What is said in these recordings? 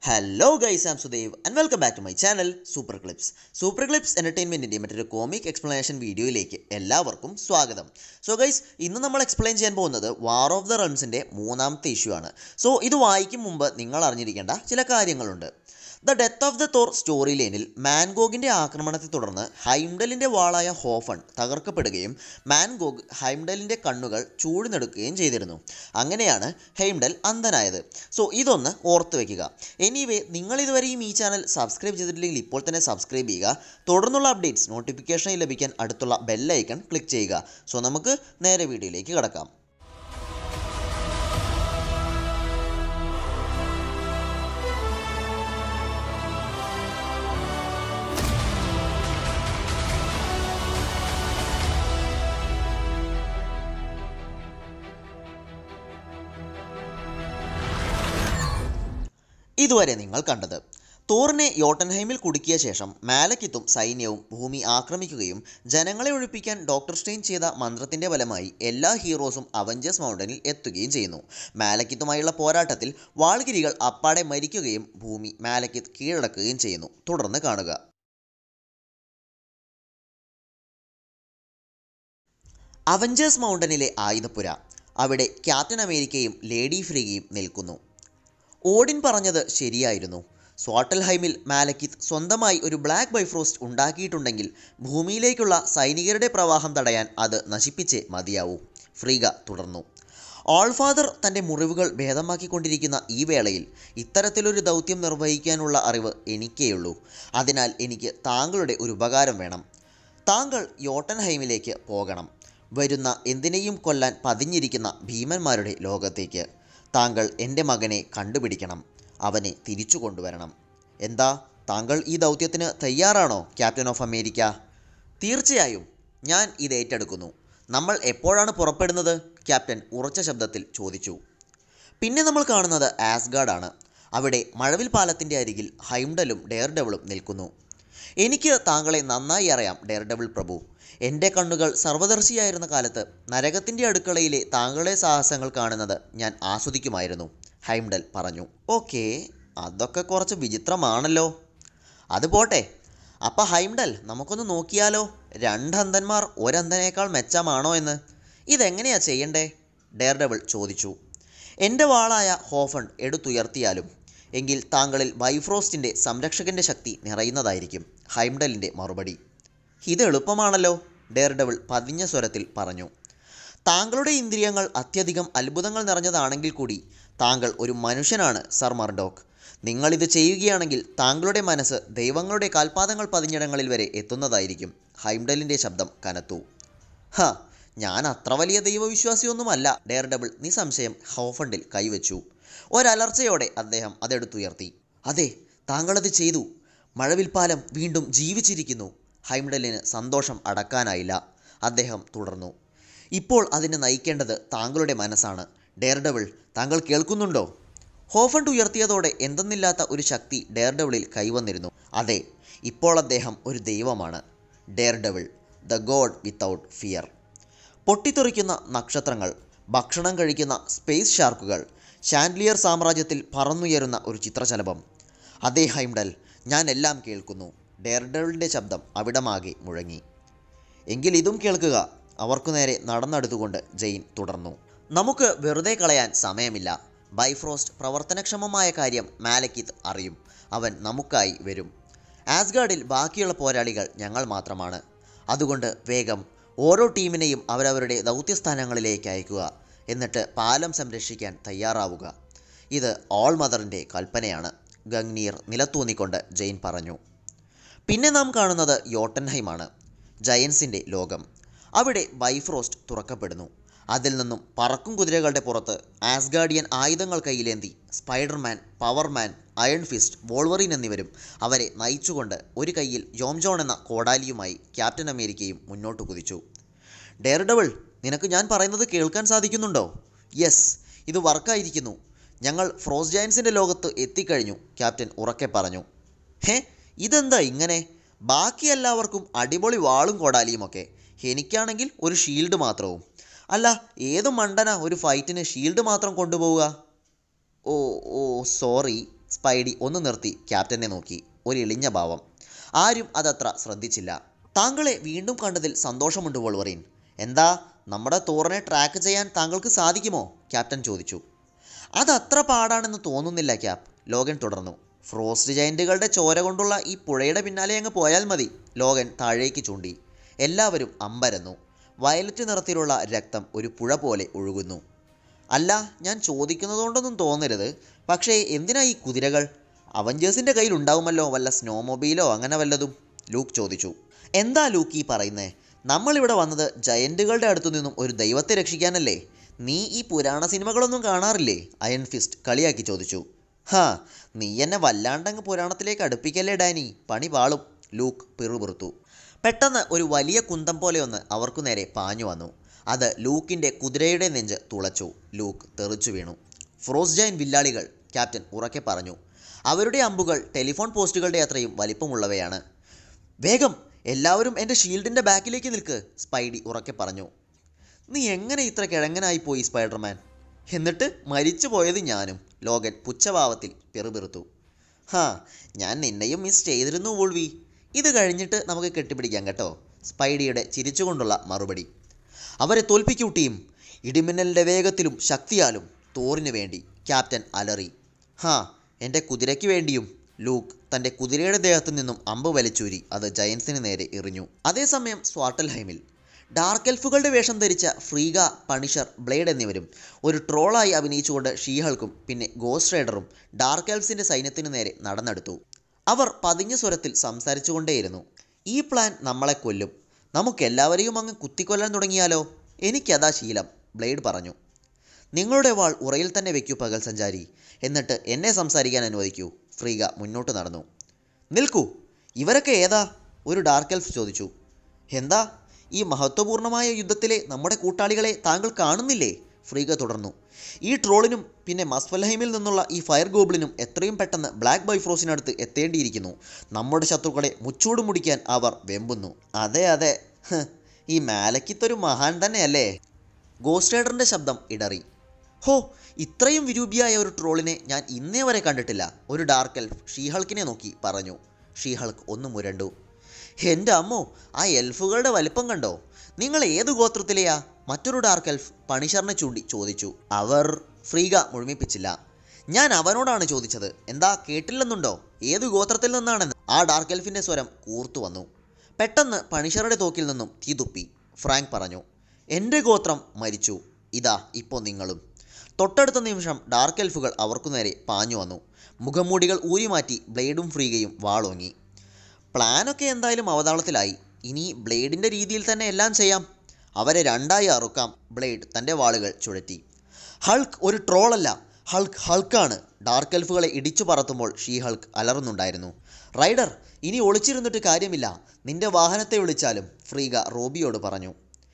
hello guys am Sudev and welcome back to my channel super clips super clips എൻ്റർടൈൻമെൻറ്റിൻ്റെ മറ്റൊരു comic explanation വീഡിയോയിലേക്ക് എല്ലാവർക്കും സ്വാഗതം സോ ഗൈസ് ഇന്ന് നമ്മൾ എക്സ്പ്ലെയിൻ ചെയ്യാൻ പോകുന്നത് വാർ ഓഫ് ദ റൺസിൻ്റെ മൂന്നാമത്തെ ഇഷ്യൂ ആണ് സോ ഇത് വായിക്കും മുമ്പ് നിങ്ങൾ അറിഞ്ഞിരിക്കേണ്ട ചില കാര്യങ്ങളുണ്ട് the death of the Thor story ലൈനിൽ മാൻഗോഗിൻ്റെ ആക്രമണത്തെ തുടർന്ന് ഹൈംഡലിൻ്റെ വാളായ ഹോഫൺ തകർക്കപ്പെടുകയും മാൻഗോഗ് ഹൈംഡലിൻ്റെ കണ്ണുകൾ ചൂഴ്ന്നെടുക്കുകയും ചെയ്തിരുന്നു അങ്ങനെയാണ് ഹൈംഡൽ അന്ധനായത് സോ ഇതൊന്ന് ഓർത്ത് വെക്കുക എനിവേ നിങ്ങൾ ഇതുവരെയും ഈ ചാനൽ സബ്സ്ക്രൈബ് ചെയ്തിട്ടില്ലെങ്കിൽ ഇപ്പോൾ തന്നെ സബ്സ്ക്രൈബ് ചെയ്യുക തുടർന്നുള്ള അപ്ഡേറ്റ്സ് നോട്ടിഫിക്കേഷനായി ലഭിക്കാൻ അടുത്തുള്ള ബെല്ലൈക്കൺ ക്ലിക്ക് ചെയ്യുക സോ നമുക്ക് നേരെ വീഡിയോയിലേക്ക് കിടക്കാം ഇതുവരെ നിങ്ങൾ കണ്ടത് തോറിനെ യോട്ടൻഹൈമിൽ കുടുക്കിയ ശേഷം മാലക്കിത്തും സൈന്യവും ഭൂമി ആക്രമിക്കുകയും ജനങ്ങളെ ഒഴിപ്പിക്കാൻ ഡോക്ടർ സ്റ്റെയിൻ ചെയ്ത മന്ത്രത്തിന്റെ ഫലമായി എല്ലാ ഹീറോസും അവഞ്ചേഴ്സ് മൗണ്ടനിൽ എത്തുകയും ചെയ്യുന്നു മാലക്കിത്തുമായുള്ള പോരാട്ടത്തിൽ വാൾഗിരികൾ അപ്പാടെ മരിക്കുകയും ഭൂമി മാലക്കിത്ത് കീഴടക്കുകയും ചെയ്യുന്നു തുടർന്ന് കാണുക അവഞ്ചേഴ്സ് മൗണ്ടനിലെ ആയുധപ്പുര അവിടെ ക്യാപ്റ്റൻ അമേരിക്കയും ലേഡി ഫ്രീഗയും നിൽക്കുന്നു ഓഡിൻ പറഞ്ഞത് ശരിയായിരുന്നു സ്വാട്ടൽഹൈമിൽ മാലക്കിത്ത് സ്വന്തമായി ഒരു ബ്ലാക്ക് ബൈഫ്രോസ്റ്റ് ഉണ്ടാക്കിയിട്ടുണ്ടെങ്കിൽ ഭൂമിയിലേക്കുള്ള സൈനികരുടെ പ്രവാഹം തടയാൻ അത് നശിപ്പിച്ചേ മതിയാവൂ ഫ്രീഗ തുടർന്നു ഓൾഫാദർ തൻ്റെ മുറിവുകൾ ഭേദമാക്കിക്കൊണ്ടിരിക്കുന്ന ഈ വേളയിൽ ഇത്തരത്തിലൊരു ദൗത്യം നിർവഹിക്കാനുള്ള അറിവ് എനിക്കേയുള്ളൂ അതിനാൽ എനിക്ക് താങ്കളുടെ ഒരു ഉപകാരം വേണം താങ്കൾ യോട്ടൻഹൈമിലേക്ക് പോകണം വരുന്ന എന്തിനേയും കൊല്ലാൻ പതിഞ്ഞിരിക്കുന്ന ഭീമന്മാരുടെ ലോകത്തേക്ക് താങ്കൾ എൻ്റെ മകനെ കണ്ടുപിടിക്കണം അവനെ തിരിച്ചു കൊണ്ടുവരണം എന്താ താങ്കൾ ഈ ദൗത്യത്തിന് തയ്യാറാണോ ക്യാപ്റ്റൻ ഓഫ് അമേരിക്ക തീർച്ചയായും ഞാൻ ഇത് ഏറ്റെടുക്കുന്നു നമ്മൾ എപ്പോഴാണ് പുറപ്പെടുന്നത് ക്യാപ്റ്റൻ ഉറച്ച ശബ്ദത്തിൽ ചോദിച്ചു പിന്നെ നമ്മൾ കാണുന്നത് ആസ്ഗാർഡാണ് അവിടെ മഴവിൽ പാലത്തിൻ്റെ അരികിൽ ഹൈംഡലും ഡെയർഡെവിളും നിൽക്കുന്നു എനിക്ക് താങ്കളെ നന്നായി അറിയാം ഡെയർഡെവിൾ പ്രഭു എൻ്റെ കണ്ണുകൾ സർവദർശിയായിരുന്ന കാലത്ത് നരകത്തിൻ്റെ അടുക്കളയിലെ താങ്കളുടെ സാഹസങ്ങൾ കാണുന്നത് ഞാൻ ആസ്വദിക്കുമായിരുന്നു ഹൈംഡൽ പറഞ്ഞു ഓക്കേ അതൊക്കെ കുറച്ച് വിചിത്രമാണല്ലോ അത് പോട്ടെ അപ്പം ഹൈംഡൽ നമുക്കൊന്ന് നോക്കിയാലോ രണ്ടന്ധന്മാർ ഒരന്ധനേക്കാൾ മെച്ചമാണോ എന്ന് ഇതെങ്ങനെയാ ചെയ്യണ്ടേ ഡെയർഡബിൾ ചോദിച്ചു എൻ്റെ വാളായ ഹോഫൺ എടുത്തുയർത്തിയാലും എങ്കിൽ താങ്കളിൽ ബൈഫ്രോസ്റ്റിൻ്റെ സംരക്ഷകൻ്റെ ശക്തി നിറയുന്നതായിരിക്കും ഹൈംഡലിൻ്റെ മറുപടി ഇത് എളുപ്പമാണല്ലോ ഡെയർഡബിൾ പതിഞ്ഞ സ്വരത്തിൽ പറഞ്ഞു താങ്കളുടെ ഇന്ദ്രിയങ്ങൾ അത്യധികം അത്ഭുതങ്ങൾ നിറഞ്ഞതാണെങ്കിൽ കൂടി താങ്കൾ ഒരു മനുഷ്യനാണ് സർ മർഡോക്ക് നിങ്ങളിത് ചെയ്യുകയാണെങ്കിൽ താങ്കളുടെ മനസ്സ് ദൈവങ്ങളുടെ കാൽപാദങ്ങൾ പതിഞ്ഞിടങ്ങളിൽ വരെ എത്തുന്നതായിരിക്കും ഹൈംഡലിൻ്റെ ശബ്ദം കനത്തു ഹ ഞാൻ അത്ര വലിയ ദൈവവിശ്വാസിയൊന്നുമല്ല ഡെയർഡബിൾ നിസ്സംശയം ഹോഫണ്ടിൽ കൈവച്ചു ഒരലർച്ചയോടെ അദ്ദേഹം അതെടുത്തുയർത്തി അതെ താങ്കളത് ചെയ്തു മഴവിൽപ്പാലം വീണ്ടും ജീവിച്ചിരിക്കുന്നു ഹൈംഡലിന് സന്തോഷം അടക്കാനായില്ല അദ്ദേഹം തുടർന്നു ഇപ്പോൾ അതിനെ നയിക്കേണ്ടത് താങ്കളുടെ മനസ്സാണ് ഡെയർഡബിൾ താങ്കൾ കേൾക്കുന്നുണ്ടോ ഹോഫണ്ട് ഉയർത്തിയതോടെ എന്തെന്നില്ലാത്ത ഒരു ശക്തി ഡെയർഡബിളിൽ കൈവന്നിരുന്നു അതെ ഇപ്പോൾ അദ്ദേഹം ഒരു ദൈവമാണ് Daredevil the god without fear പൊട്ടിത്തെറിക്കുന്ന നക്ഷത്രങ്ങൾ ഭക്ഷണം കഴിക്കുന്ന സ്പേസ് ഷാർക്കുകൾ ഷാൻഡ്ലിയർ സാമ്രാജ്യത്തിൽ പറന്നുയരുന്ന ഒരു ചിത്രശലഭം അതേ ഹൈംഡൽ ഞാൻ എല്ലാം കേൾക്കുന്നു ഡെയർഡബിളിൻ്റെ ശബ്ദം അവിടമാകെ മുഴങ്ങി എങ്കിൽ ഇതും കേൾക്കുക അവർക്കു നേരെ നടന്നെടുത്തുകൊണ്ട് ജെയിൻ തുടർന്നു നമുക്ക് വെറുതെ കളയാൻ സമയമില്ല ബൈഫ്രോസ്റ്റ് പ്രവർത്തനക്ഷമമായ കാര്യം മാലക്കിത്ത് അറിയും അവൻ നമുക്കായി വരും ആസ്ഗാർഡിൽ ബാക്കിയുള്ള പോരാളികൾ ഞങ്ങൾ മാത്രമാണ് അതുകൊണ്ട് വേഗം ഓരോ ടീമിനെയും അവരവരുടെ ദൗത്യസ്ഥാനങ്ങളിലേക്ക് അയക്കുക എന്നിട്ട് പാലം സംരക്ഷിക്കാൻ തയ്യാറാവുക ഇത് ഓൾ മദറിൻ്റെ കൽപ്പനയാണ് ഗംഗ്നീർ നിലത്തൂന്നിക്കൊണ്ട് ജെയിൻ പറഞ്ഞു പിന്നെ നാം കാണുന്നത് യോട്ടൻഹൈമാണ് ജയൻസിൻ്റെ ലോകം അവിടെ ബൈഫ്രോസ്റ്റ് തുറക്കപ്പെടുന്നു അതിൽ നിന്നും പറക്കും കുതിരകളുടെ പുറത്ത് ആസ്ഗാർഡിയൻ ആയുധങ്ങൾ കയ്യിലേന്തി Spiderman Power Man Iron Fist Wolverine എന്നിവരും അവരെ നയിച്ചുകൊണ്ട് ഒരു കയ്യിൽ യോംജോൺ എന്ന കോടാലിയുമായി ക്യാപ്റ്റൻ അമേരിക്കയും മുന്നോട്ട് കുതിച്ചു ഡെയർഡബിൾ നിനക്ക് ഞാൻ പറയുന്നത് കേൾക്കാൻ സാധിക്കുന്നുണ്ടോ യെസ് ഇത് വർക്കായിരിക്കുന്നു ഞങ്ങൾ ഫ്രോസ് ജയൻസിൻ്റെ ലോകത്ത് എത്തിക്കഴിഞ്ഞു ക്യാപ്റ്റൻ ഉറക്കെ പറഞ്ഞു ഹേ ഇതെന്താ ഇങ്ങനെ ബാക്കി എല്ലാവർക്കും അടിപൊളി വാളും കോടാലിയുമൊക്കെ എനിക്കാണെങ്കിൽ ഒരു ഷീൽഡ് മാത്രവും അല്ല ഏത് മണ്ടന ഒരു ഫൈറ്റിന് ഷീൽഡ് മാത്രം കൊണ്ടുപോവുക ഓ ഓ സോറി സ്പൈഡി ഒന്ന് നിർത്തി ക്യാപ്റ്റനെ നോക്കി ഒരു ഇളിഞ്ഞ ഭാവം ആരും അതത്ര ശ്രദ്ധിച്ചില്ല താങ്കളെ വീണ്ടും കണ്ടതിൽ സന്തോഷമുണ്ട് വോൾവറിൻ എന്താ നമ്മുടെ തോറിനെ ട്രാക്ക് ചെയ്യാൻ താങ്കൾക്ക് സാധിക്കുമോ ക്യാപ്റ്റൻ ചോദിച്ചു അതത്ര പാടാണെന്ന് തോന്നുന്നില്ല ക്യാപ് ലോഗൻ തുടർന്നു ഫ്രോസ്റ്റ് ജയൻറ്റുകളുടെ ചോര കൊണ്ടുള്ള ഈ പുഴയുടെ പിന്നാലെ അങ്ങ് പോയാൽ മതി ലോഗൻ താഴേക്ക് ചൂണ്ടി എല്ലാവരും അമ്പരന്നു വയലറ്റ് നിറത്തിലുള്ള രക്തം ഒരു പുഴ പോലെ ഒഴുകുന്നു അല്ല ഞാൻ ചോദിക്കുന്നതുകൊണ്ടൊന്നും തോന്നരുത് പക്ഷേ എന്തിനാ ഈ കുതിരകൾ അവഞ്ചേഴ്സിൻ്റെ കയ്യിൽ ഉണ്ടാവുമല്ലോ വല്ല സ്നോമൊബൈലോ അങ്ങനെ വല്ലതും ലൂക്ക് ചോദിച്ചു എന്താ ലൂക്ക് ഈ പറയുന്നേ നമ്മളിവിടെ വന്നത് ജയൻറ്റുകളുടെ അടുത്തു നിന്നും ഒരു ദൈവത്തെ രക്ഷിക്കാനല്ലേ നീ ഈ പുരാണ സിനിമകളൊന്നും കാണാറില്ലേ അയൺ ഫിസ്റ്റ് കളിയാക്കി ചോദിച്ചു ഹാ നീ എന്നെ വല്ലാണ്ടങ്ങ് പുരാണത്തിലേക്ക് അടുപ്പിക്കല്ലേ ഡാനി പണി പാളും ലൂക്ക് പിറുപിറുത്തു പെട്ടെന്ന് ഒരു വലിയ കുന്തം പോലെ ഒന്ന് അവർക്കു നേരെ പാഞ്ഞു വന്നു അത് ലൂക്കിൻ്റെ കുതിരയുടെ നെഞ്ച് തുളച്ചു ലൂക്ക് തെറിച്ചു വീണു ഫ്രോസ് ജൈൻ വില്ലാളികൾ ക്യാപ്റ്റൻ ഉറക്കെ പറഞ്ഞു അവരുടെ അമ്പുകൾ ടെലിഫോൺ പോസ്റ്റുകളുടെ അത്രയും വലിപ്പമുള്ളവയാണ് വേഗം എല്ലാവരും എൻ്റെ ഷീൽഡിൻ്റെ ബാക്കിലേക്ക് നിൽക്ക് സ്പൈഡി ഉറക്കെ പറഞ്ഞു നീ എങ്ങനെ ഇത്ര കിഴങ്ങനായി പോയി സ്പൈഡർമാൻ എന്നിട്ട് മരിച്ചു പോയത് ഞാനും ലോകൻ പുച്ഛഭാവത്തിൽ പിറുപിറുത്തു ഹാ ഞാൻ നിന്നെയും മിസ് ചെയ്തിരുന്നു വോൾവി ഇത് കഴിഞ്ഞിട്ട് നമുക്ക് കെട്ടിപ്പിടിക്കാം കേട്ടോ സ്പൈഡിയുടെ ചിരിച്ചുകൊണ്ടുള്ള മറുപടി അവരെ തോൽപ്പിക്കൂ ടീം ഇടിമിന്നലിൻ്റെ വേഗത്തിലും ശക്തിയാലും തോറിനു വേണ്ടി ക്യാപ്റ്റൻ അലറി ഹാ എൻ്റെ കുതിരയ്ക്ക് വേണ്ടിയും ലൂക്ക് തൻ്റെ കുതിരയുടെ ദേഹത്തു നിന്നും അമ്പ് വലിച്ചൂരി അത് ജയൻസിന് നേരെ എറിഞ്ഞു അതേസമയം സ്വാട്ടൽഹൈമിൽ ഡാർക്ക് എൽഫുകളുടെ വേഷം ധരിച്ച ഫ്രീഗ പണിഷർ ബ്ലേഡ് എന്നിവരും ഒരു ട്രോളായി അഭിനയിച്ചുകൊണ്ട് ഷീഹൾക്കും പിന്നെ ഗോസ്റ്റ് റൈഡറും ഡാർക്ക് എൽഫ്സിൻ്റെ സൈന്യത്തിനു നേരെ നടന്നെടുത്തു അവർ പതിഞ്ഞ സ്വരത്തിൽ സംസാരിച്ചുകൊണ്ടേയിരുന്നു ഈ പ്ലാൻ നമ്മളെ കൊല്ലും നമുക്കെല്ലാവരെയും അങ്ങ് കുത്തിക്കൊല്ലാൻ തുടങ്ങിയാലോ എനിക്കതാ ശീലം ബ്ലേഡ് പറഞ്ഞു നിങ്ങളുടെ വാൾ ഉറയിൽ തന്നെ വെക്കൂ പകൽ സഞ്ചാരി എന്നിട്ട് എന്നെ സംസാരിക്കാൻ അനുവദിക്കൂ ഫ്രീഗ മുന്നോട്ട് നടന്നു നിൽക്കൂ ഇവരൊക്കെ ഏതാ ഒരു ഡാർക്ക് എൽഫ് ചോദിച്ചു എന്താ ഈ മഹത്വപൂർണമായ യുദ്ധത്തിലെ നമ്മുടെ കൂട്ടാളികളെ താങ്കൾ കാണുന്നില്ലേ ഫ്രീഗ തുടർന്നു ഈ ട്രോളിനും പിന്നെ മസ്ഫൽഹൈമിൽ നിന്നുള്ള ഈ ഫയർ ഗോബ്ലിനും എത്രയും പെട്ടെന്ന് ബ്ലാക്ക് ബൈഫ്രോസിനടുത്ത് എത്തേണ്ടിയിരിക്കുന്നു നമ്മുടെ ശത്രുക്കളെ മുച്ചൂട് മുടിക്കാൻ അവർ വെമ്പുന്നു അതെ അതെ ഹ്, ഈ മാലക്കിത്തൊരു മഹാൻ തന്നെയല്ലേ ഗോസ്റ്റ് റൈഡറിൻ്റെ ശബ്ദം ഇടറി ഹോ ഇത്രയും വിരൂപിയായ ഒരു ട്രോളിനെ ഞാൻ ഇന്നേ വരെ കണ്ടിട്ടില്ല ഒരു ഡാർക്ക് എൽഫ് ഷീഹൾക്കിനെ നോക്കി പറഞ്ഞു ഷീഹൾക്ക് ഒന്ന് മുരണ്ടു എൻ്റെ അമ്മോ ആ എൽഫുകളുടെ വലിപ്പം കണ്ടോ നിങ്ങൾ ഏത് ഗോത്രത്തിലെയാ മറ്റൊരു ഡാർക്ക് എൽഫ് പണിഷറിനെ ചൂണ്ടി ചോദിച്ചു അവർ ഫ്രീഗ മുഴുമിപ്പിച്ചില്ല ഞാൻ അവനോടാണ് ചോദിച്ചത് എന്താ കേട്ടില്ലെന്നുണ്ടോ ഏത് ഗോത്രത്തിൽ നിന്നാണെന്ന് ആ ഡാർക്ക് എൽഫിൻ്റെ സ്വരം കൂർത്തു വന്നു പെട്ടെന്ന് പണിഷറുടെ തോക്കിൽ നിന്നും തീ തുപ്പി ഫ്രാങ്ക് പറഞ്ഞു എൻ്റെ ഗോത്രം മരിച്ചു ഇതാ ഇപ്പോൾ നിങ്ങളും തൊട്ടടുത്ത നിമിഷം ഡാർക്ക് എൽഫുകൾ അവർക്കു നേരെ പാഞ്ഞു വന്നു മുഖംമൂടികൾ ഊരിമാറ്റി ബ്ലേഡും ഫ്രീഗയും വാളോങ്ങി പ്ലാനൊക്കെ എന്തായാലും അവതാളത്തിലായി ഇനി ബ്ലേഡിൻ്റെ രീതിയിൽ തന്നെ എല്ലാം ചെയ്യാം അവരെ രണ്ടായി അറുക്കാം ബ്ലേഡ് തൻ്റെ വാളുകൾ ചുഴറ്റി ഹൾക്ക് ഒരു ട്രോളല്ല ഹൾക്ക് ഹൾക്കാണ് ഡാർക്ക് എൽഫുകളെ ഇടിച്ചു പറത്തുമ്പോൾ ഷീ ഹൾക്ക് അലറുന്നുണ്ടായിരുന്നു റൈഡർ ഇനി ഒളിച്ചിരുന്നിട്ട് കാര്യമില്ല നിന്റെ വാഹനത്തെ വിളിച്ചാലും ഫ്രീഗ റോബിയോട് പറഞ്ഞു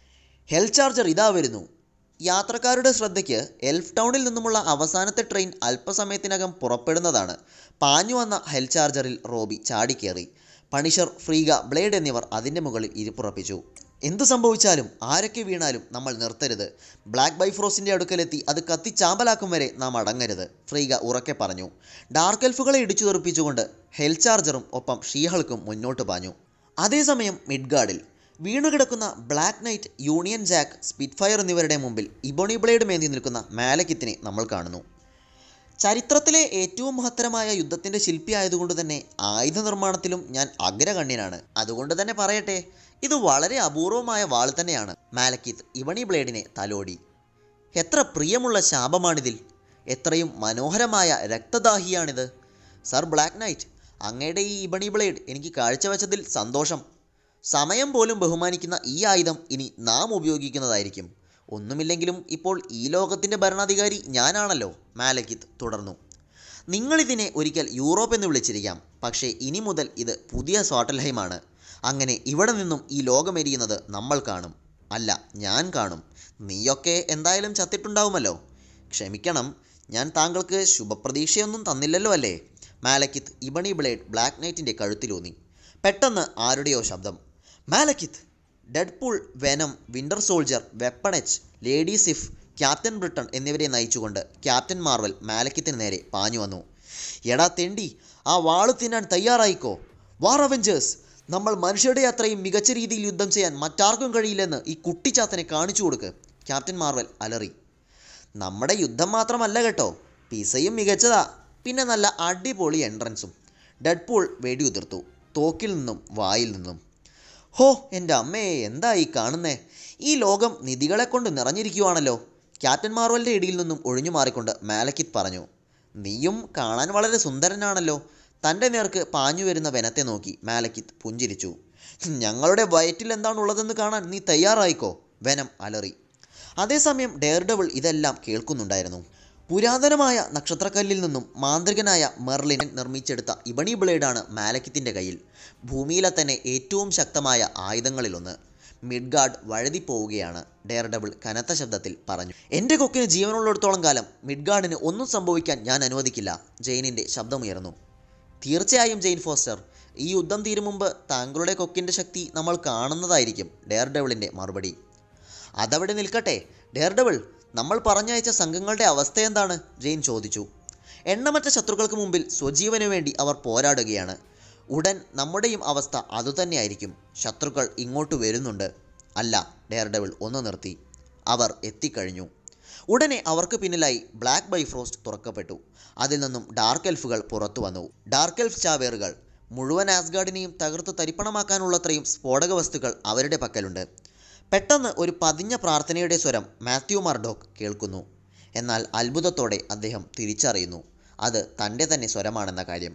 ഹെൽ ചാർജർ ഇതാ വരുന്നു യാത്രക്കാരുടെ ശ്രദ്ധയ്ക്ക് എൽഫ് ടൗണിൽ നിന്നുമുള്ള അവസാനത്തെ ട്രെയിൻ അല്പസമയത്തിനകം പുറപ്പെടുന്നതാണ് പാഞ്ഞു വന്ന ഹെൽ ചാർജറിൽ റോബി ചാടിക്കേറി പണിഷർ ഫ്രീഗ ബ്ലേഡ് എന്നിവർ അതിൻ്റെ മുകളിൽ ഇരിപ്പുറപ്പിച്ചു എന്തു സംഭവിച്ചാലും ആരൊക്കെ വീണാലും നമ്മൾ നിർത്തരുത് ബ്ലാക്ക് ബൈഫ്രോസിൻ്റെ അടുക്കലെത്തി അത് കത്തിച്ചാമ്പലാക്കും വരെ നാം അടങ്ങരുത് ഫ്രീഗ ഉറക്കെ പറഞ്ഞു ഡാർക്ക് എൽഫുകളെ ഇടിച്ചു തെറിപ്പിച്ചുകൊണ്ട് ഹെൽ ചാർജറും ഒപ്പം ഷീഹൾക്കും മുന്നോട്ട് പാഞ്ഞു അതേസമയം മിഡ്ഗാർഡിൽ വീണുകിടക്കുന്ന Black Knight Union Jack Spitfire എന്നിവരുടെ മുമ്പിൽ ഇബോണി ബ്ലേഡ് മേന്തി നിൽക്കുന്ന മാലക്കിത്തിനെ നമ്മൾ കാണുന്നു ചരിത്രത്തിലെ ഏറ്റവും മഹത്തരമായ യുദ്ധത്തിൻ്റെ ശില്പി ആയതുകൊണ്ട് തന്നെ ആയുധ നിർമ്മാണത്തിലും ഞാൻ അഗ്രഗണ്യനാണ് അതുകൊണ്ട് തന്നെ പറയട്ടെ ഇത് വളരെ അപൂർവമായ വാൾ തന്നെയാണ് മാലക്കിത്ത് ഇവണി ബ്ലേഡിനെ തലോടി എത്ര പ്രിയമുള്ള ശാപമാണിതിൽ എത്രയും മനോഹരമായ രക്തദാഹിയാണിത് സർ ബ്ലാക്ക് നൈറ്റ് അങ്ങയുടെ ഈ ഇബണി ബ്ലേഡ് എനിക്ക് കാഴ്ചവെച്ചതിൽ സന്തോഷം സമയം പോലും ബഹുമാനിക്കുന്ന ഈ ആയുധം ഇനി നാം ഉപയോഗിക്കുന്നതായിരിക്കും ഒന്നുമില്ലെങ്കിലും ഇപ്പോൾ ഈ ലോകത്തിൻ്റെ ഭരണാധികാരി ഞാനാണല്ലോ മാലക്കിത്ത് തുടർന്നു നിങ്ങളിതിനെ ഒരിക്കൽ യൂറോപ്പ് എന്ന് വിളിച്ചിരിക്കാം പക്ഷേ ഇനി മുതൽ ഇത് പുതിയ സ്വാട്ടൽഹൈമാണ് അങ്ങനെ ഇവിടെ നിന്നും ഈ ലോകമെരിയുന്നത് നമ്മൾ കാണും അല്ല ഞാൻ കാണും നീയൊക്കെ എന്തായാലും ചത്തിട്ടുണ്ടാവുമല്ലോ ക്ഷമിക്കണം ഞാൻ താങ്കൾക്ക് ശുഭപ്രതീക്ഷയൊന്നും തന്നില്ലല്ലോ അല്ലേ മാലക്കിത്ത് ഇബണി ബ്ലേഡ് ബ്ലാക്ക് നൈറ്റിൻ്റെ കഴുത്തിലൂന്നി പെട്ടെന്ന് ആരുടെയോ ശബ്ദം Malekith Deadpool Venom Winter Soldier വെപ്പണച്ച് ലേഡി സിഫ് ക്യാപ്റ്റൻ ബ്രിട്ടൺ എന്നിവരെ നയിച്ചുകൊണ്ട് ക്യാപ്റ്റൻ മാർവൽ മാലക്കിത്തിന് നേരെ പാഞ്ഞു വന്നു എടാ തെണ്ടി ആ വാള് തിന്നാൻ തയ്യാറായിക്കോ വാർ അവഞ്ചേഴ്സ് നമ്മൾ മനുഷ്യരുടെ അത്രയും മികച്ച രീതിയിൽ യുദ്ധം ചെയ്യാൻ മറ്റാർക്കും കഴിയില്ലെന്ന് ഈ കുട്ടിച്ചാത്തനെ കാണിച്ചു കൊടുക്ക് ക്യാപ്റ്റൻ മാർവൽ അലറി നമ്മുടെ യുദ്ധം മാത്രമല്ല കേട്ടോ പിസയും മികച്ചതാ പിന്നെ നല്ല അടിപൊളി എൻട്രൻസും ഡെഡ്പൂൾ വെടിയുതിർത്തു തോക്കിൽ നിന്നും വായിൽ നിന്നും ഹോ എൻ്റെ അമ്മേ എന്താ ഈ കാണുന്നേ ഈ ലോകം നിധികളെ കൊണ്ട് നിറഞ്ഞിരിക്കുവാണല്ലോ ക്യാപ്റ്റൻ മാർവലിൻ്റെ ഇടിയിൽ നിന്നും ഒഴിഞ്ഞു മാറിക്കൊണ്ട് മാലക്കിത് പറഞ്ഞു നീയും കാണാൻ വളരെ സുന്ദരനാണല്ലോ തൻ്റെ നേർക്ക് പാഞ്ഞു വരുന്ന വനത്തെ നോക്കി മാലക്കിത് പുഞ്ചിരിച്ചു ഞങ്ങളുടെ വയറ്റിൽ എന്താണുള്ളതെന്ന് കാണാൻ നീ തയ്യാറായിക്കോ വനം അലറി അതേസമയം ഡെയർഡബിൾ ഇതെല്ലാം കേൾക്കുന്നുണ്ടായിരുന്നു പുരാതനമായ നക്ഷത്രക്കല്ലിൽ നിന്നും മാന്ത്രികനായ മെർലിൻ നിർമ്മിച്ചെടുത്ത ഇബണി ബ്ലേഡാണ് മാലക്കിത്തിൻ്റെ കയ്യിൽ ഭൂമിയിലെ തന്നെ ഏറ്റവും ശക്തമായ ആയുധങ്ങളിലൊന്ന് മിഡ്ഗാർഡ് വഴുതിപ്പോവുകയാണ് ഡെയർഡബിൾ കനത്ത ശബ്ദത്തിൽ പറഞ്ഞു എൻ്റെ കൊക്കിന് ജീവനുള്ളിടത്തോളം കാലം മിഡ്ഗാർഡിന് ഒന്നും സംഭവിക്കാൻ ഞാൻ അനുവദിക്കില്ല ജെയിനിൻ്റെ ശബ്ദമുയർന്നു തീർച്ചയായും ജെയിൻ ഫോസ്റ്റർ ഈ യുദ്ധം തീരും മുമ്പ് താങ്കളുടെ കൊക്കിൻ്റെ ശക്തി നമ്മൾ കാണുന്നതായിരിക്കും ഡെയർഡബിളിൻ്റെ മറുപടി അതവിടെ നിൽക്കട്ടെ ഡെയർഡബിൾ നമ്മൾ പറഞ്ഞയച്ച സംഘങ്ങളുടെ അവസ്ഥ എന്താണ് ജെയിൻ ചോദിച്ചു എണ്ണമറ്റ ശത്രുക്കൾക്ക് മുമ്പിൽ സ്വജീവന് വേണ്ടി അവർ പോരാടുകയാണ് ഉടൻ നമ്മുടെയും അവസ്ഥ അതുതന്നെയായിരിക്കും ശത്രുക്കൾ ഇങ്ങോട്ട് വരുന്നുണ്ട് അല്ല ഡെയർഡബിൾ ഒന്ന് നിർത്തി അവർ എത്തിക്കഴിഞ്ഞു ഉടനെ അവർക്ക് പിന്നിലായി ബ്ലാക്ക് ബൈഫ്രോസ്റ്റ് തുറക്കപ്പെട്ടു അതിൽ നിന്നും ഡാർക്ക് എൽഫുകൾ പുറത്തു വന്നു ഡാർക്ക് എൽഫ് ചാവേറുകൾ മുഴുവൻ ആസ്ഗാർഡിനെയും തകർത്ത് തരിപ്പണമാക്കാനുള്ളത്രയും സ്ഫോടക വസ്തുക്കൾ അവരുടെ പക്കലുണ്ട് പെട്ടെന്ന് ഒരു പതിഞ്ഞ പ്രാർത്ഥനയുടെ സ്വരം മാത്യു മർഡോക്ക് കേൾക്കുന്നു എന്നാൽ അത്ഭുതത്തോടെ അദ്ദേഹം തിരിച്ചറിയുന്നു അത് തൻ്റെ തന്നെ സ്വരമാണെന്ന കാര്യം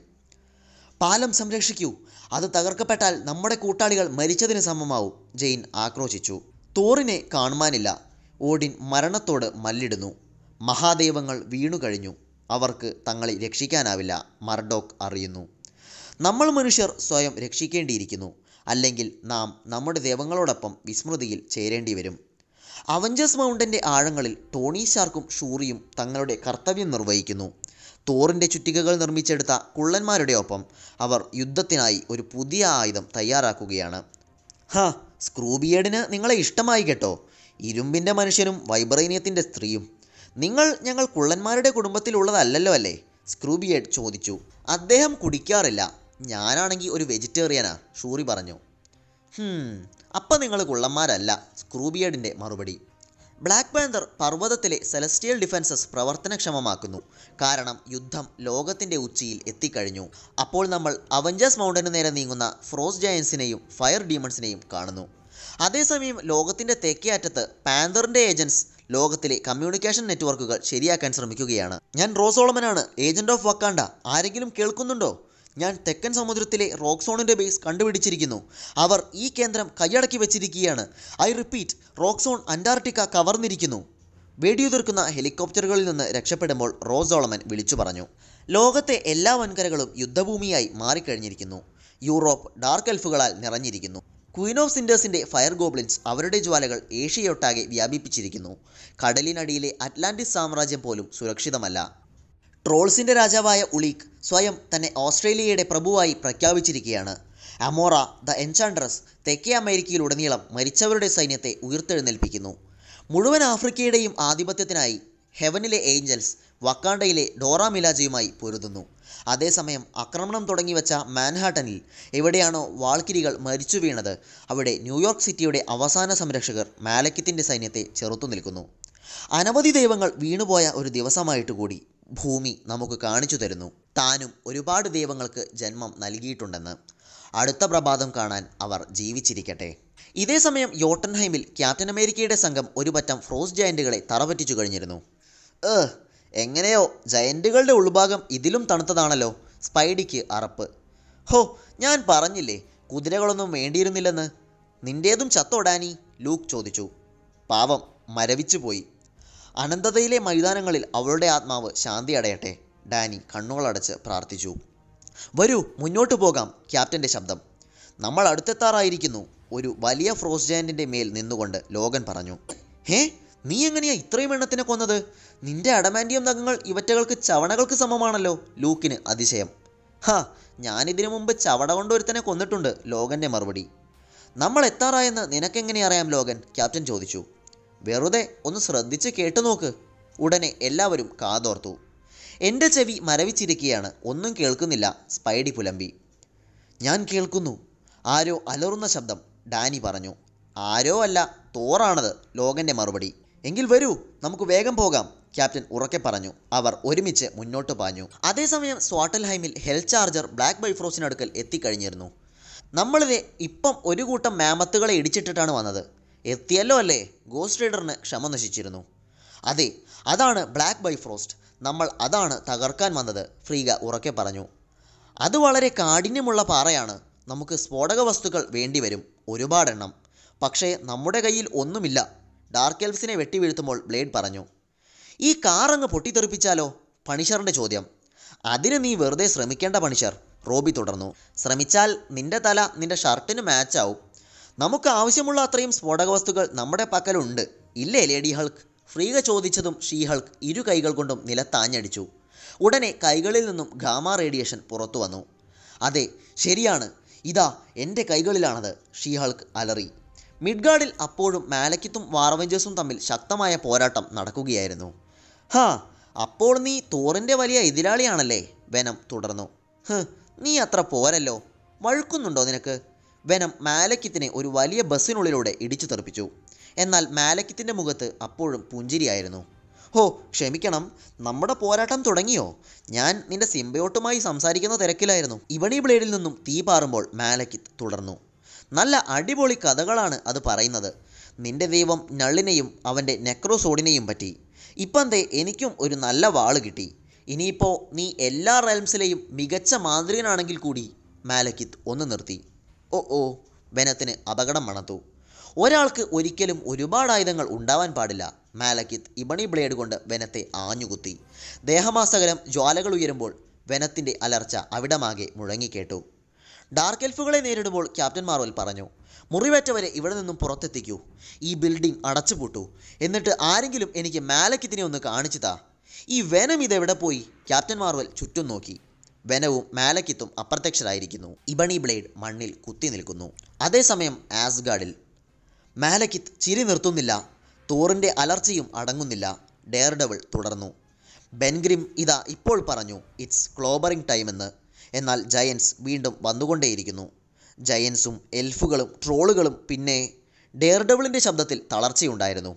പാലം സംരക്ഷിക്കൂ അത് തകർക്കപ്പെട്ടാൽ നമ്മുടെ കൂട്ടാളികൾ മരിച്ചതിന് സമമാവും ജെയിൻ ആക്രോശിച്ചു തോറിനെ കാണുവാനില്ല ഓഡിൻ മരണത്തോട് മല്ലിടുന്നു മഹാദൈവങ്ങൾ വീണു കഴിഞ്ഞു അവർക്ക് തങ്ങളെ രക്ഷിക്കാനാവില്ല മർഡോക്ക് അറിയുന്നു നമ്മൾ മനുഷ്യർ സ്വയം രക്ഷിക്കേണ്ടിയിരിക്കുന്നു അല്ലെങ്കിൽ നാം നമ്മുടെ ദൈവങ്ങളോടൊപ്പം വിസ്മൃതിയിൽ ചേരേണ്ടി വരും അവഞ്ചേഴ്സ് മൗണ്ടൻ്റെ ആഴങ്ങളിൽ ടോണി ഷാർക്കും ഷൂറിയും തങ്ങളുടെ കർത്തവ്യം നിർവഹിക്കുന്നു തോറിൻ്റെ ചുറ്റികകൾ നിർമ്മിച്ചെടുത്ത കുള്ളന്മാരുടെ ഒപ്പം അവർ യുദ്ധത്തിനായി ഒരു പുതിയ ആയുധം തയ്യാറാക്കുകയാണ് ഹാ സ്ക്രൂബിയേഡിന് നിങ്ങളെ ഇഷ്ടമായി കേട്ടോ ഇരുമ്പിൻ്റെ മനുഷ്യനും വൈബ്രേനിയത്തിൻ്റെ സ്ത്രീയും നിങ്ങൾ ഞങ്ങൾ കുള്ളന്മാരുടെ കുടുംബത്തിലുള്ളതല്ലല്ലോ അല്ലേ സ്ക്രൂബിയേഡ് ചോദിച്ചു അദ്ദേഹം കുടിക്കാറില്ല ഞാനാണെങ്കിൽ ഒരു വെജിറ്റേറിയനാ ഷൂറി പറഞ്ഞു ഹും അപ്പം നിങ്ങൾ കുള്ളന്മാരല്ല സ്ക്രൂബിയേഡിൻ്റെ മറുപടി ബ്ലാക്ക് പാന്തർ പർവ്വതത്തിലെ സെലസ്റ്റിയൽ ഡിഫൻസസ് പ്രവർത്തനക്ഷമമാക്കുന്നു കാരണം യുദ്ധം ലോകത്തിൻ്റെ ഉച്ചിയിൽ എത്തിക്കഴിഞ്ഞു അപ്പോൾ നമ്മൾ അവഞ്ചേഴ്സ് മൗണ്ടന് നേരെ നീങ്ങുന്ന ഫ്രോസ് ജയൻസിനെയും ഫയർ ഡീമൺസിനെയും കാണുന്നു അതേസമയം ലോകത്തിൻ്റെ തെക്കേ അറ്റത്ത് പാന്തറിൻ്റെ ഏജൻസ് ലോകത്തിലെ കമ്മ്യൂണിക്കേഷൻ നെറ്റ്വർക്കുകൾ ശരിയാക്കാൻ ശ്രമിക്കുകയാണ് ഞാൻ റോസോളമനാണ് ഏജന്റ് ഓഫ് വക്കാണ്ട ആരെങ്കിലും കേൾക്കുന്നുണ്ടോ ഞാൻ തെക്കൻ സമുദ്രത്തിലെ റോക്സോണിൻ്റെ ബേസ് കണ്ടുപിടിച്ചിരിക്കുന്നു അവർ ഈ കേന്ദ്രം കൈയടക്കി വെച്ചിരിക്കുകയാണ് ഐ റിപ്പീറ്റ് റോക്സോൺ അന്റാർട്ടിക്ക കവർന്നിരിക്കുന്നു വെടിയുതിർക്കുന്ന ഹെലികോപ്റ്ററുകളിൽ നിന്ന് രക്ഷപ്പെടുമ്പോൾ റോസോളമൻ വിളിച്ചു പറഞ്ഞു ലോകത്തെ എല്ലാ വൻകരകളും യുദ്ധഭൂമിയായി മാറിക്കഴിഞ്ഞിരിക്കുന്നു യൂറോപ്പ് ഡാർക്ക് എൽഫുകളാൽ നിറഞ്ഞിരിക്കുന്നു ക്വീൻ ഓഫ് സിൻഡേഴ്സിൻ്റെ ഫയർ ഗോബ്ലിൻസ് അവരുടെ ജ്വാലകൾ ഏഷ്യയൊട്ടാകെ വ്യാപിപ്പിച്ചിരിക്കുന്നു കടലിനടിയിലെ അറ്റ്ലാന്റിസ് സാമ്രാജ്യം പോലും സുരക്ഷിതമല്ല ട്രോൾസിൻ്റെ രാജാവായ ഉളീക്ക് സ്വയം തന്നെ ഓസ്ട്രേലിയയുടെ പ്രഭുവായി പ്രഖ്യാപിച്ചിരിക്കുകയാണ് അമോറ ദ എൻചാൻഡ്രസ് തെക്കേ അമേരിക്കയിലുടനീളം മരിച്ചവരുടെ സൈന്യത്തെ ഉയർത്തെഴുന്നേൽപ്പിക്കുന്നു മുഴുവൻ ആഫ്രിക്കയുടെയും ആധിപത്യത്തിനായി ഹെവനിലെ ഏഞ്ചൽസ് വക്കാണ്ടയിലെ ഡോറ മിലാജയുമായി പൊരുതുന്നു അതേസമയം ആക്രമണം തുടങ്ങിവെച്ച മാൻഹാട്ടനിൽ എവിടെയാണോ വാൾക്കിരികൾ മരിച്ചു വീണത് അവിടെ ന്യൂയോർക്ക് സിറ്റിയുടെ അവസാന സംരക്ഷകർ മാലക്കിത്തിൻ്റെ സൈന്യത്തെ ചെറുത്തു നിൽക്കുന്നു അനവധി ദൈവങ്ങൾ വീണുപോയ ഒരു ദിവസമായിട്ട് കൂടി ഭൂമി നമുക്ക് കാണിച്ചു തരുന്നു താനും ഒരുപാട് ദൈവങ്ങൾക്ക് ജന്മം നൽകിയിട്ടുണ്ടെന്ന് അടുത്ത പ്രഭാതം കാണാൻ അവർ ജീവിച്ചിരിക്കട്ടെ ഇതേ സമയം യോട്ടൻഹൈമിൽ ക്യാപ്റ്റൻ അമേരിക്കയുടെ സംഘം ഒരു പറ്റം ഫ്രോസ് ജയൻറ്റുകളെ തറപറ്റിച്ചു കഴിഞ്ഞിരുന്നു ഏ എങ്ങനെയോ ജയൻറ്റുകളുടെ ഉൾഭാഗം ഇതിലും തണുത്തതാണല്ലോ സ്പൈഡിക്ക് അറപ്പ് ഹോ ഞാൻ പറഞ്ഞില്ലേ കുതിരകളൊന്നും വേണ്ടിയിരുന്നില്ലെന്ന് നിന്റേതും ചത്തോടാനി ലൂക്ക് ചോദിച്ചു പാവം മരവിച്ചു പോയി അനന്തതയിലെ മൈതാനങ്ങളിൽ അവളുടെ ആത്മാവ് ശാന്തി അടയട്ടെ ഡാനി കണ്ണുകളടച്ച് പ്രാർത്ഥിച്ചു വരൂ മുന്നോട്ട് പോകാം ക്യാപ്റ്റൻ്റെ ശബ്ദം നമ്മൾ അടുത്തെത്താറായിരിക്കുന്നു ഒരു വലിയ ഫ്രോസ് ജയൻറ്റിൻ്റെ മേൽ നിന്നുകൊണ്ട് ലോകൻ പറഞ്ഞു ഹേ നീ എങ്ങനെയാ ഇത്രയും എണ്ണത്തിനെ കൊന്നത് നിന്റെ അടമാൻഡിയം നഖങ്ങൾ ഇവറ്റകൾക്ക് ചവണകൾക്ക് സമമാണല്ലോ ലൂക്കിന് അതിശയം ഹാ ഞാനിതിനു മുമ്പ് ചവട കൊണ്ട് ഒരുത്തനെ കൊന്നിട്ടുണ്ട് ലോകൻ്റെ മറുപടി നമ്മൾ എത്താറായെന്ന് നിനക്കെങ്ങനെ അറിയാം ലോകൻ ക്യാപ്റ്റൻ ചോദിച്ചു വെറുതെ ഒന്ന് ശ്രദ്ധിച്ച് കേട്ടു നോക്ക് ഉടനെ എല്ലാവരും കാതോർത്തു എൻ്റെ ചെവി മരവിച്ചിരിക്കുകയാണ് ഒന്നും കേൾക്കുന്നില്ല സ്പൈഡി പുലമ്പി ഞാൻ കേൾക്കുന്നു ആരോ അലറുന്ന ശബ്ദം ഡാനി പറഞ്ഞു ആരോ അല്ല തോറാണത് ലോകൻ്റെ മറുപടി എങ്കിൽ വരൂ നമുക്ക് വേഗം പോകാം ക്യാപ്റ്റൻ ഉറക്കെ പറഞ്ഞു അവർ ഒരുമിച്ച് മുന്നോട്ട് പാഞ്ഞു അതേസമയം സ്വാട്ടൽഹൈമിൽ ഹെൽത്ത് ചാർജർ ബ്ലാക്ക് ബൈഫ്രോസിനടുക്കൽ എത്തിക്കഴിഞ്ഞിരുന്നു നമ്മളിത് ഇപ്പം ഒരു കൂട്ടം മാമത്തുകളെ ഇടിച്ചിട്ടിട്ടാണ് വന്നത് എത്തിയല്ലോ അല്ലേ ഗോസ്റ്റ് റൈഡറിന് ക്ഷമ നശിച്ചിരുന്നു അതെ അതാണ് ബ്ലാക്ക് ബൈഫ്രോസ്റ്റ് നമ്മൾ അതാണ് തകർക്കാൻ വന്നത് ഫ്രീഗ ഉറക്കെ പറഞ്ഞു അത് വളരെ കാഠിന്യമുള്ള പാറയാണ് നമുക്ക് സ്ഫോടക വസ്തുക്കൾ വേണ്ടിവരും ഒരുപാടെണ്ണം പക്ഷേ നമ്മുടെ കയ്യിൽ ഒന്നുമില്ല ഡാർക്ക് എൽഫ്സിനെ വെട്ടി വീഴ്ത്തുമ്പോൾ ബ്ലേഡ് പറഞ്ഞു ഈ കാർ അങ്ങ് പൊട്ടിത്തെറിപ്പിച്ചാലോ പണിഷറിൻ്റെ ചോദ്യം അതിന് നീ വെറുതെ ശ്രമിക്കേണ്ട പണിഷർ റോബി തുടർന്നു ശ്രമിച്ചാൽ നിന്റെ തല നിന്റെ ഷർട്ടിന് മാച്ച് ആവും നമുക്ക് ആവശ്യമുള്ള അത്രയും സ്ഫോടക വസ്തുക്കൾ നമ്മുടെ പക്കലുണ്ട് ഇല്ലേ ലേഡി ഹൾക്ക് ഫ്രീക ചോദിച്ചതും ഷീ ഹൾക്ക് ഇരു കൈകൾ കൊണ്ടും നിലത്താഞ്ഞടിച്ചു ഉടനെ കൈകളിൽ നിന്നും ഗാമ റേഡിയേഷൻ പുറത്തു വന്നു അതെ ശരിയാണ് ഇതാ എൻ്റെ കൈകളിലാണത് ഷീ ഹൾക്ക് അലറി മിഡ്ഗാർഡിൽ അപ്പോഴും മാലക്കിത്തും വാറവഞ്ചേഴ്സും തമ്മിൽ ശക്തമായ പോരാട്ടം നടക്കുകയായിരുന്നു ഹാ അപ്പോൾ നീ തോറിൻ്റെ വലിയ എതിരാളിയാണല്ലേ വെനം തുടർന്നു ഹ് നീ അത്ര പോരല്ലോ വഴുക്കുന്നുണ്ടോ നിനക്ക് വെനം മാലക്കിത്തിനെ ഒരു വലിയ ബസ്സിനുള്ളിലൂടെ ഇടിച്ചു തെറിപ്പിച്ചു എന്നാൽ മാലക്കിത്തിൻ്റെ മുഖത്ത് അപ്പോഴും പുഞ്ചിരിയായിരുന്നു ഹോ ക്ഷമിക്കണം നമ്മുടെ പോരാട്ടം തുടങ്ങിയോ ഞാൻ നിന്റെ സിംബയോട്ടുമായി സംസാരിക്കുന്ന തിരക്കിലായിരുന്നു ഇവണി ബ്ലേഡിൽ നിന്നും തീ പാറുമ്പോൾ മാലക്കിത്ത് തുടർന്നു നല്ല അടിപൊളി കഥകളാണ് അത് പറയുന്നത് നിന്റെ ദൈവം നള്ളിനെയും അവൻ്റെ നെക്രോസോഡിനെയും പറ്റി ഇപ്പം ദേ എനിക്കും ഒരു നല്ല വാള് കിട്ടി ഇനിയിപ്പോൾ നീ എല്ലാ റെൽംസിലെയും മികച്ച മാന്ത്രികനാണെങ്കിൽ കൂടി മാലക്കിത്ത് ഒന്ന് നിർത്തി ഓ ഓ ബെനത്തിന് അപകടം മണത്തു ഒരാൾക്ക് ഒരിക്കലും ഒരുപാട് ആയുധങ്ങൾ ഉണ്ടാവാൻ പാടില്ല മാലക്കിത്ത് ഇബണി ബ്ലേഡ് കൊണ്ട് വെനത്തെ ആഞ്ഞുകുത്തി ദേഹമാസകലം ജ്വാലകൾ ഉയരുമ്പോൾ വെനത്തിൻ്റെ അലർച്ച അവിടമാകെ മുഴങ്ങിക്കേട്ടു ഡാർക്ക് എൽഫുകളെ നേരിടുമ്പോൾ ക്യാപ്റ്റൻ മാർവൽ പറഞ്ഞു മുറിവേറ്റവരെ ഇവിടെ നിന്നും പുറത്തെത്തിക്കൂ ഈ ബിൽഡിംഗ് അടച്ചുപൂട്ടൂ എന്നിട്ട് ആരെങ്കിലും എനിക്ക് മാലക്കിത്തിനെ ഒന്ന് കാണിച്ചു താ ഈ വെനം ഇതെവിടെ പോയി ക്യാപ്റ്റൻ മാർവൽ ചുറ്റും നോക്കി വെനവും മാലക്കിത്തും അപ്രത്യക്ഷരായിരിക്കുന്നു ഇബണി ബ്ലേഡ് മണ്ണിൽ കുത്തി നിൽക്കുന്നു അതേസമയം ആസ്ഗാർഡിൽ മാലക്കിത്ത് ചിരി നിർത്തുന്നില്ല തോറിൻ്റെ അലർച്ചയും അടങ്ങുന്നില്ല ഡെയർഡവൾ തുടർന്നു ബെൻഗ്രിം ഇതാ ഇപ്പോൾ പറഞ്ഞു ഇറ്റ്സ് ക്ലോബറിംഗ് ടൈം എന്ന് എന്നാൽ ജയൻസ് വീണ്ടും വന്നുകൊണ്ടേയിരിക്കുന്നു ജയൻസും എൽഫുകളും ട്രോളുകളും പിന്നെ ഡെയർഡബിളിൻ്റെ ശബ്ദത്തിൽ തളർച്ചയുണ്ടായിരുന്നു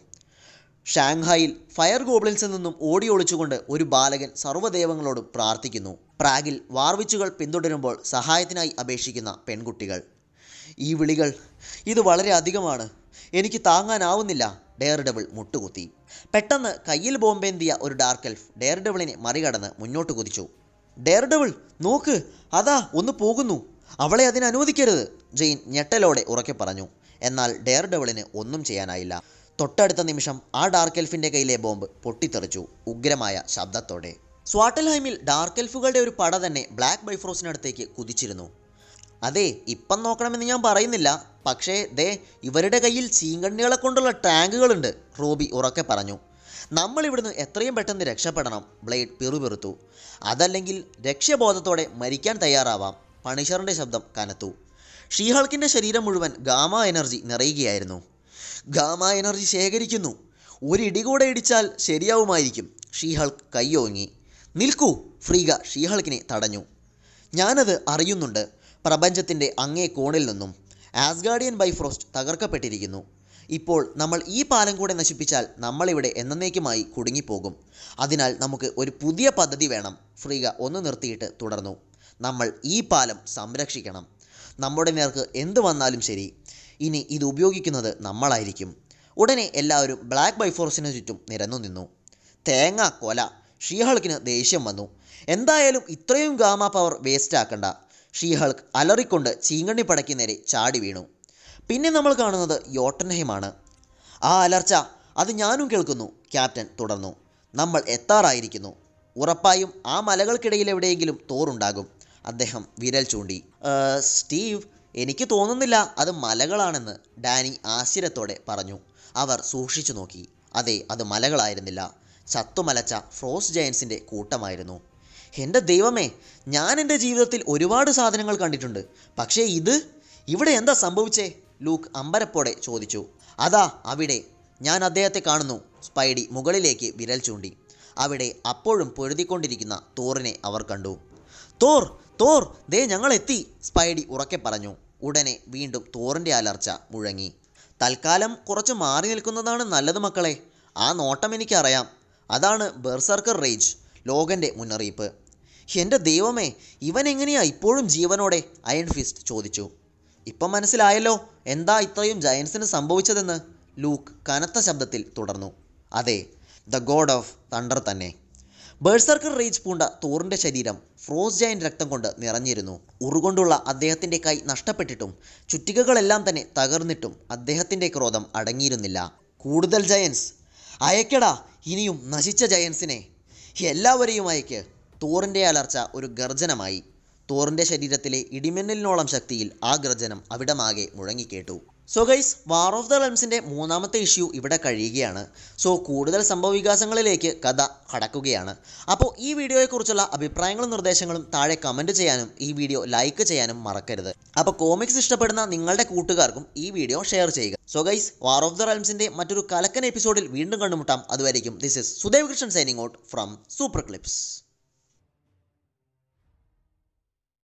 ഷാങ്ഹായിൽ ഫയർ ഗോബ്ലിൻസിൽ നിന്നും ഓടി ഒളിച്ചുകൊണ്ട് ഒരു ബാലകൻ സർവ്വദേവങ്ങളോടും പ്രാർത്ഥിക്കുന്നു പ്രാഗിൽ വാർവിച്ചുകൾ പിന്തുടരുമ്പോൾ സഹായത്തിനായി അപേക്ഷിക്കുന്ന പെൺകുട്ടികൾ ഈ വിളികൾ ഇത് വളരെ അധികമാണ് എനിക്ക് താങ്ങാനാവുന്നില്ല ഡെയർഡബിൾ മുട്ടുകുത്തി പെട്ടെന്ന് കയ്യിൽ ബോംബേന്തിയ ഒരു ഡാർക്ക് എൽഫ് ഡെയർഡബിളിനെ മറികടന്ന് മുന്നോട്ട് കുതിച്ചു ഡെയർഡബിൾ നോക്ക് അതാ ഒന്ന് പോകുന്നു അവളെ അതിന് അനുവദിക്കരുത് ജെയിൻ ഞെട്ടലോടെ ഉറക്കെ പറഞ്ഞു എന്നാൽ ഡെയർഡബിളിന് ഒന്നും ചെയ്യാനായില്ല തൊട്ടടുത്ത നിമിഷം ആ ഡാർക്ക് എൽഫിൻ്റെ കയ്യിലെ ബോംബ് പൊട്ടിത്തെറിച്ചു ഉഗ്രമായ ശബ്ദത്തോടെ സ്വാട്ടൽഹൈമിൽ ഡാർക്ക് എൽഫുകളുടെ ഒരു പട തന്നെ ബ്ലാക്ക് ബൈഫ്രോസിനടുത്തേക്ക് കുതിച്ചിരുന്നു അതെ ഇപ്പം നോക്കണമെന്ന് ഞാൻ പറയുന്നില്ല പക്ഷേ ദേ ഇവരുടെ കയ്യിൽ ചീങ്കണ്ണികളെ കൊണ്ടുള്ള ടാങ്കുകളുണ്ട് റോബി ഉറക്കെ പറഞ്ഞു നമ്മൾ ഇവിടുന്ന് എത്രയും പെട്ടെന്ന് രക്ഷപ്പെടണം ബ്ലേഡ് പിറുപിറുത്തു അതല്ലെങ്കിൽ രക്ഷ്യബോധത്തോടെ മരിക്കാൻ തയ്യാറാവാം പണിഷറിൻ്റെ ശബ്ദം കനത്തു ഷീഹൾക്കിൻ്റെ ശരീരം മുഴുവൻ ഗാമ എനർജി നിറയുകയായിരുന്നു ഗാമ എനർജി ശേഖരിക്കുന്നു ഒരു ഇടി കൂടെ ഇടിച്ചാൽ ശരിയാവുമായിരിക്കും ഷീഹൾക്ക് കയ്യോങ്ങി നിൽക്കൂ ഫ്രീഗ ഷീഹൾക്കിനെ തടഞ്ഞു ഞാനത് അറിയുന്നുണ്ട് പ്രപഞ്ചത്തിൻ്റെ അങ്ങേ കോണിൽ നിന്നും ആസ്ഗാർഡിയൻ ബൈഫ്രോസ്റ്റ് തകർക്കപ്പെട്ടിരിക്കുന്നു ഇപ്പോൾ നമ്മൾ ഈ പാലം കൂടെ നശിപ്പിച്ചാൽ നമ്മളിവിടെ എന്നേക്കുമായി കുടുങ്ങിപ്പോകും അതിനാൽ നമുക്ക് ഒരു പുതിയ പദ്ധതി വേണം ഫ്രീഗ ഒന്ന് നിർത്തിയിട്ട് തുടർന്നു നമ്മൾ ഈ പാലം സംരക്ഷിക്കണം നമ്മുടെ നേർക്ക് എന്ത് വന്നാലും ശരി ഇനി ഇത് ഉപയോഗിക്കുന്നത് നമ്മളായിരിക്കും ഉടനെ എല്ലാവരും ബ്ലാക്ക് ബൈഫോർസിന് ചുറ്റും നിരന്നു നിന്നു തേങ്ങ കൊല ഷീഹൾക്കിന് ദേഷ്യം വന്നു എന്തായാലും ഇത്രയും ഗാമ പവർ വേസ്റ്റ് ആക്കണ്ട ഷീഹൾക്ക് അലറിക്കൊണ്ട് ചീങ്കണ്ണി പടയ്ക്ക് നേരെ ചാടി വീണു പിന്നെ നമ്മൾ കാണുന്നത് യോട്ടൻഹൈമാണ് ആ അലർച്ച അത് ഞാനും കേൾക്കുന്നു ക്യാപ്റ്റൻ തുടർന്നു നമ്മൾ എത്താറായിരിക്കുന്നു ഉറപ്പായും ആ മലകൾക്കിടയിൽ എവിടെയെങ്കിലും തോറുണ്ടാകും അദ്ദേഹം വിരൽ ചൂണ്ടി "ഏ, സ്റ്റീവ് എനിക്ക് തോന്നുന്നില്ല അത് മലകളാണെന്ന് ഡാനി ആശ്ചര്യത്തോടെ പറഞ്ഞു അവർ സൂക്ഷിച്ചു നോക്കി അതെ അത് മലകളായിരുന്നില്ല ചത്തുമലച്ച ഫ്രോസ് ജയൻസിൻ്റെ കൂട്ടമായിരുന്നു എൻ്റെ ദൈവമേ ഞാൻ എൻ്റെ ജീവിതത്തിൽ ഒരുപാട് സാധനങ്ങൾ കണ്ടിട്ടുണ്ട് പക്ഷേ ഇത് ഇവിടെ എന്താ സംഭവിച്ചേ ലൂക്ക് അമ്പരപ്പോടെ ചോദിച്ചു അതാ അവിടെ ഞാൻ അദ്ദേഹത്തെ കാണുന്നു സ്പൈഡി മുകളിലേക്ക് വിരൽ ചൂണ്ടി അവിടെ അപ്പോഴും പൊരുതിക്കൊണ്ടിരിക്കുന്ന തോറിനെ അവർ കണ്ടു തോർ തോർ ദേ ഞങ്ങൾ എത്തി സ്പൈഡി ഉറക്കെ പറഞ്ഞു ഉടനെ വീണ്ടും തോറിൻ്റെ അലർച്ച മുഴങ്ങി തൽക്കാലം കുറച്ച് മാറി നിൽക്കുന്നതാണ് നല്ലത് മക്കളെ ആ നോട്ടം എനിക്കറിയാം അതാണ് ബെർസർക്കർ റേജ് ലോകൻ്റെ മുന്നറിയിപ്പ് എൻ്റെ ദൈവമേ ഇവൻ എങ്ങനെയാ ഇപ്പോഴും ജീവനോടെ അയൺ ഫിസ്റ്റ് ചോദിച്ചു ഇപ്പം മനസ്സിലായല്ലോ എന്താ ഇത്രയും ജയൻസിന് സംഭവിച്ചതെന്ന് ലൂക്ക് കനത്ത ശബ്ദത്തിൽ തുടർന്നു അതെ ദ ഗോഡ് ഓഫ് തണ്ടർ തന്നെ ബേഴ്സർക്കർ റേജ് പൂണ്ട തോറിൻ്റെ ശരീരം ഫ്രോസ് ജയൻ രക്തം കൊണ്ട് നിറഞ്ഞിരുന്നു ഉറുകൊണ്ടുള്ള അദ്ദേഹത്തിൻ്റെ കൈ നഷ്ടപ്പെട്ടിട്ടും ചുറ്റികകളെല്ലാം തന്നെ തകർന്നിട്ടും അദ്ദേഹത്തിൻ്റെ ക്രോധം അടങ്ങിയിരുന്നില്ല കൂടുതൽ ജയൻസ് അയക്കടാ ഇനിയും നശിച്ച ജയൻസിനെ എല്ലാവരെയും അയക്ക് തോറിൻ്റെ അലർച്ച ഒരു ഗർജനമായി തോറിൻ്റെ ശരീരത്തിലെ ഇടിമിന്നലിനോളം ശക്തിയിൽ ആ ഗർജനം അവിടമാകെ മുഴങ്ങിക്കേട്ടു so guys war of the റംസിൻ്റെ മൂന്നാമത്തെ ഇഷ്യൂ ഇവിടെ കഴിയുകയാണ് സോ കൂടുതൽ സംഭവവികാസങ്ങളിലേക്ക് കഥ കടക്കുകയാണ് അപ്പോൾ ഈ വീഡിയോയെക്കുറിച്ചുള്ള അഭിപ്രായങ്ങളും നിർദ്ദേശങ്ങളും താഴെ കമൻറ്റ് ചെയ്യാനും ഈ വീഡിയോ ലൈക്ക് ചെയ്യാനും മറക്കരുത് അപ്പോൾ കോമിക്സ് ഇഷ്ടപ്പെടുന്ന നിങ്ങളുടെ കൂട്ടുകാർക്കും ഈ വീഡിയോ ഷെയർ ചെയ്യുക so guys war of the റംസിൻ്റെ മറ്റൊരു കലക്കൻ എപ്പിസോഡിൽ വീണ്ടും കണ്ടുമുട്ടാം അതുവരെയും this is Sudev Krishnan signing out from super clips